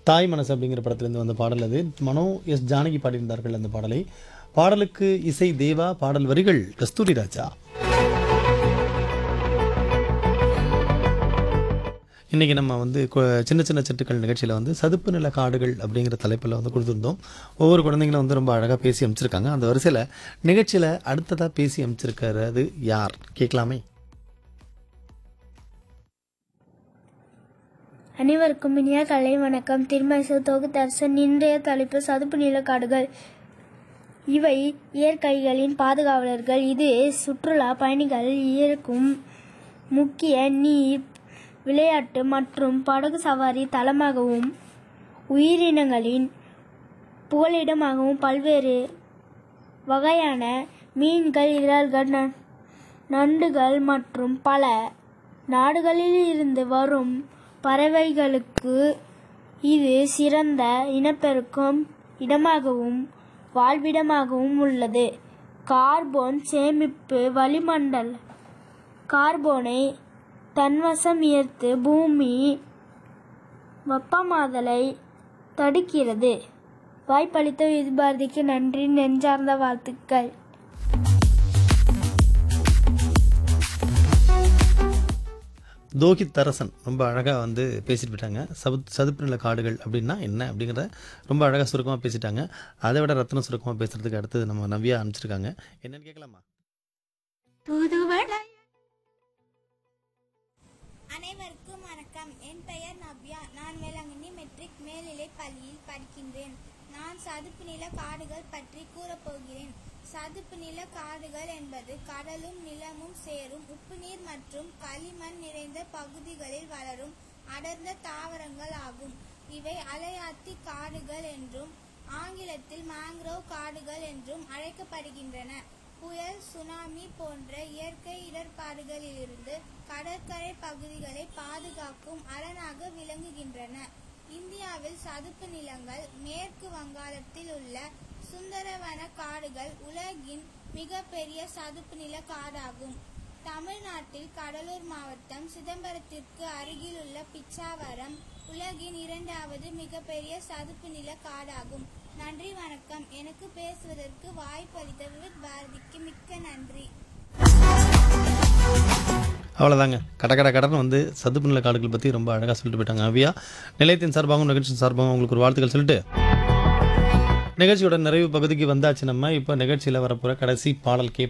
தாய் மனசு அப்படிங்கிற படத்திலிருந்து வந்த பாடல் அது மனோ எஸ் ஜானகி பாடியிருந்தார்கள் அந்த பாடலை பாடலுக்கு இசை தேவா பாடல் வரிகள் கஸ்தூரி ராஜா இன்றைக்கி நம்ம வந்து கு- சின்ன சின்ன சிட்டுக்கள் நிகழ்ச்சியில் வந்து சதுப்பு நில காடுகள் அப்படிங்கிற தலைப்பில் வந்து கொடுத்துருந்தோம் ஒவ்வொரு குழந்தைங்களும் வந்து ரொம்ப அழகாக பேசி அமைச்சிருக்காங்க அந்த வரிசையில் நிகழ்ச்சியில் அடுத்ததாக பேசி அமைச்சிருக்கிறது யார் கேட்கலாமே அனைவருக்கும் இனிய கலை வணக்கம் திருமேசு தொகுத்தரசன் இன்றைய தலைப்பு சதுப்பு நிலக்காடுகள் இவை இயற்கைகளின் பாதுகாவலர்கள் இது சுற்றுலா பயணிகள் இருக்கும் முக்கிய நீர் விளையாட்டு மற்றும் படகு சவாரி தளமாகவும் உயிரினங்களின் புகலிடமாகவும் பல்வேறு வகையான மீன்கள் இறால்கள் ந- நண்டுகள் மற்றும் பல நாடுகளில் இருந்து வரும் பறவைகளுக்கு இது சிறந்த இனப்பெருக்கம் இடமாகவும் வாழ்விடமாகவும் உள்ளது கார்பன் சேமிப்பு வளிமண்டல கார்பனை தன்வசம் ஈர்த்து பூமி வெப்பமாதலை தடுக்கிறது வாய்ப்பளித்த விதிபாரதிக்கு நன்றி நெஞ்சார்ந்த வாழ்த்துக்கள் தோகித் தரசன் ரொம்ப அழகாக வந்து பேசிட்டு போயிட்டாங்க சது சதுப்பு நில காடுகள் அப்படின்னா என்ன அப்படிங்கிறத ரொம்ப அழகாக சுருக்கமாக பேசிட்டாங்க அதை விட ரத்னம் சுருக்கமாக பேசுறதுக்கு அடுத்தது நம்ம நவ்யா அனுப்பிச்சிருக்காங்க என்னன்னு கேட்கலாமா அனைவருக்கும் வணக்கம் என் பெயர் நவ்யா நான் வேளாங்கண்ணி மெட்ரிக் மேல்நிலை பள்ளியில் படிக்கின்றேன் நான் சதுப்பு நில காடுகள் பற்றி கூறப்போகிறேன் சதுப்பு நில காடுகள் என்பது கடலும் நிலமும் சேரும் உப்புநீர் மற்றும் களிமண் நிறைந்த பகுதிகளில் வளரும் அடர்ந்த தாவரங்கள் ஆகும் இவை அலையாத்தி காடுகள் என்றும் ஆங்கிலத்தில் மேங்க்ரோவ் காடுகள் என்றும் அழைக்கப்படுகின்றன புயல் சுனாமி போன்ற இயற்கை இடர்பாடுகளிலிருந்து கடற்கரை பகுதிகளை பாதுகாக்கும் அரணாக விளங்குகின்றன இந்தியாவில் சதுப்பு நிலங்கள் மேற்கு வங்காளத்தில் உள்ள சுந்தரவன காடுகள் உலகின் மிகப்பெரிய சதுப்பு நில காடாகும் தமிழ்நாட்டில் கடலூர் மாவட்டம் சிதம்பரத்திற்கு அருகில் உள்ள பிச்சாவரம் உலகின் இரண்டாவது மிகப்பெரிய சதுப்பு நில காடாகும் நன்றி வணக்கம் எனக்கு பேசுவதற்கு வாய்ப்பளித்த விவித் பாரதிக்கு மிக்க நன்றி அவ்வளோதாங்க கட கட கடன்னு வந்து சதுப்பு நில காடுகள் பற்றி ரொம்ப அழகாக சொல்லிட்டு போயிட்டாங்க நவ்யா நிலையத்தின் சார்பாகவும் நிகழ்ச்சியின் சார்பாகவும் உங்களுக்கு ஒரு வாழ்த்துக்கள் சொல்லிட்டு நிகழ்ச்சியோட நிறைவு பகுதிக்கு வந்தாச்சு நம்ம இப்போ நிகழ்ச்சியில் வரப்போகிற கடைசி பாடல் கே